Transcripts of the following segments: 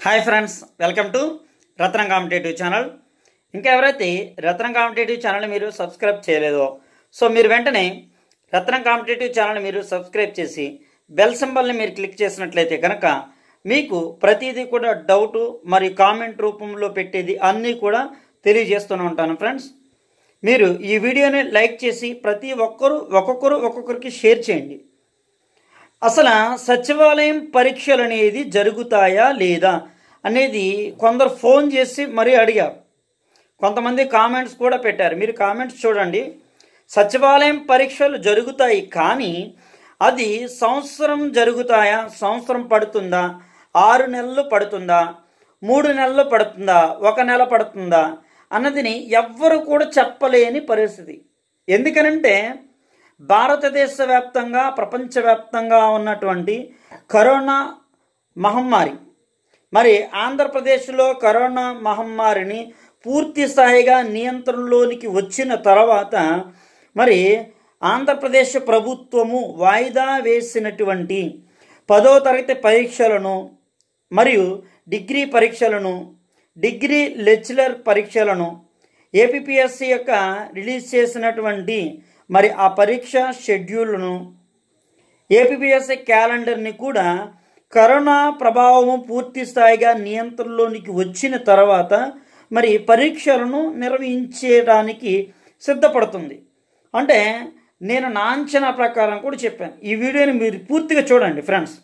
hi friends welcome to Ratnam competitive channel ఇంకా ఎవరైతే Ratnam competitive channel మీరు సబ్స్క్రైబ్ చేయలేదో సో మీరు వెంటనే రత్నం కాంపిటేటివ్ ఛానల్ మీరు సబ్స్క్రైబ్ చేసి బెల్ సింబల్ని మీరు క్లిక్ చేసినట్లయితే కనుక మీకు ప్రతిదీ కూడా డౌట్ మరి కామెంట్ రూపంలో పెట్టేది అన్నీ కూడా తెలియజేస్తూనే ఉంటాను ఫ్రెండ్స్ మీరు ఈ వీడియోని లైక్ చేసి ప్రతి ఒక్కరు ఒక్కొక్కరు ఒక్కొక్కరికి షేర్ చేయండి అసలు సచివాలయం పరీక్షలు అనేది జరుగుతాయా లేదా అనేది కొందరు ఫోన్ చేసి మరీ అడిగారు కొంతమంది కామెంట్స్ కూడా పెట్టారు మీరు కామెంట్స్ చూడండి సచివాలయం పరీక్షలు జరుగుతాయి కానీ అది సంవత్సరం జరుగుతాయా సంవత్సరం పడుతుందా ఆరు నెలలు పడుతుందా మూడు నెలలు పడుతుందా ఒక నెల పడుతుందా అన్నదిని ఎవ్వరు కూడా చెప్పలేని పరిస్థితి ఎందుకనంటే భారతదేశ వ్యాప్తంగా ప్రపంచవ్యాప్తంగా ఉన్నటువంటి కరోనా మహమ్మారి మరి ఆంధ్రప్రదేశ్లో కరోనా మహమ్మారిని పూర్తి స్థాయిగా నియంత్రణలోనికి వచ్చిన తర్వాత మరి ఆంధ్రప్రదేశ్ ప్రభుత్వము వాయిదా వేసినటువంటి పదో తరగతి పరీక్షలను మరియు డిగ్రీ పరీక్షలను డిగ్రీ లెక్చరర్ పరీక్షలను ఏపీఎస్సి యొక్క రిలీజ్ చేసినటువంటి మరి ఆ పరీక్ష షెడ్యూల్ను ఏపీఎస్సి క్యాలెండర్ని కూడా కరోనా ప్రభావము పూర్తి స్థాయిగా నియంత్రణలోనికి వచ్చిన తర్వాత మరి పరీక్షలను నిర్వహించడానికి సిద్ధపడుతుంది అంటే నేను నా అంచనా ప్రకారం కూడా చెప్పాను ఈ వీడియోని మీరు పూర్తిగా చూడండి ఫ్రెండ్స్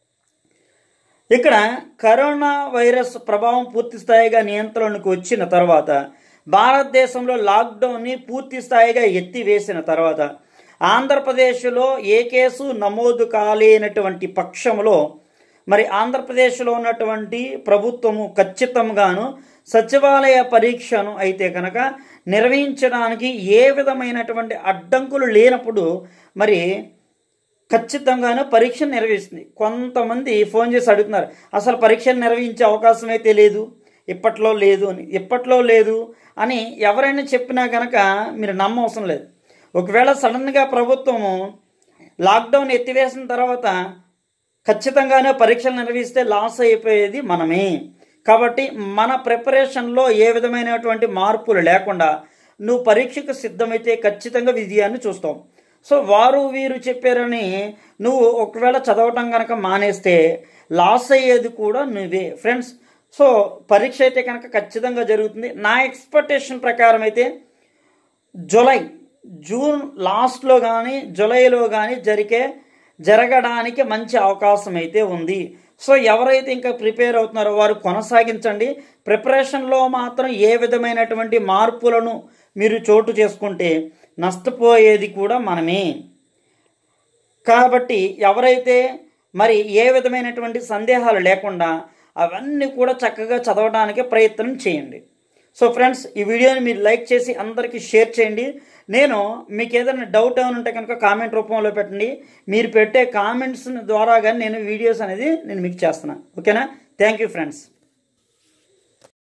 ఇక్కడ కరోనా వైరస్ ప్రభావం పూర్తి స్థాయిగా నియంత్రణకు వచ్చిన తర్వాత భారతదేశంలో లాక్డౌన్ని పూర్తి స్థాయిగా ఎత్తివేసిన తర్వాత ఆంధ్రప్రదేశ్లో ఏ కేసు నమోదు కాలేనటువంటి పక్షంలో మరి ఆంధ్రప్రదేశ్లో ఉన్నటువంటి ప్రభుత్వము ఖచ్చితంగాను సచివాలయ పరీక్షను అయితే కనుక నిర్వహించడానికి ఏ విధమైనటువంటి అడ్డంకులు లేనప్పుడు మరి ఖచ్చితంగాను పరీక్ష నిర్వహిస్తుంది కొంతమంది ఫోన్ చేసి అడుగుతున్నారు అసలు పరీక్షను నిర్వహించే అవకాశం అయితే లేదు ఇప్పట్లో లేదు అని ఇప్పట్లో లేదు అని ఎవరైనా చెప్పినా కనుక మీరు నమ్మవసరం లేదు ఒకవేళ సడన్గా ప్రభుత్వము లాక్డౌన్ ఎత్తివేసిన తర్వాత ఖచ్చితంగానే పరీక్షలు నిర్వహిస్తే లాస్ అయిపోయేది మనమే కాబట్టి మన ప్రిపరేషన్లో ఏ విధమైనటువంటి మార్పులు లేకుండా నువ్వు పరీక్షకు సిద్ధమైతే ఖచ్చితంగా విజయాన్ని చూస్తావు సో వారు వీరు చెప్పారని నువ్వు ఒకవేళ చదవటం కనుక మానేస్తే లాస్ అయ్యేది కూడా నువ్వే ఫ్రెండ్స్ సో పరీక్ష అయితే కనుక ఖచ్చితంగా జరుగుతుంది నా ఎక్స్పెక్టేషన్ ప్రకారం అయితే జూలై జూన్ లాస్ట్లో కానీ జూలైలో కానీ జరిగే జరగడానికి మంచి అవకాశం అయితే ఉంది సో ఎవరైతే ఇంకా ప్రిపేర్ అవుతున్నారో వారు కొనసాగించండి ప్రిపరేషన్లో మాత్రం ఏ విధమైనటువంటి మార్పులను మీరు చోటు చేసుకుంటే నష్టపోయేది కూడా మనమే కాబట్టి ఎవరైతే మరి ఏ విధమైనటువంటి సందేహాలు లేకుండా అవన్నీ కూడా చక్కగా చదవడానికి ప్రయత్నం చేయండి సో ఫ్రెండ్స్ ఈ వీడియోని మీరు లైక్ చేసి అందరికీ షేర్ చేయండి నేను మీకు ఏదైనా డౌట్ ఏమైనా ఉంటే కనుక కామెంట్ రూపంలో పెట్టండి మీరు పెట్టే కామెంట్స్ ద్వారా కానీ నేను వీడియోస్ అనేది నేను మీకు చేస్తున్నాను ఓకేనా థ్యాంక్ యూ ఫ్రెండ్స్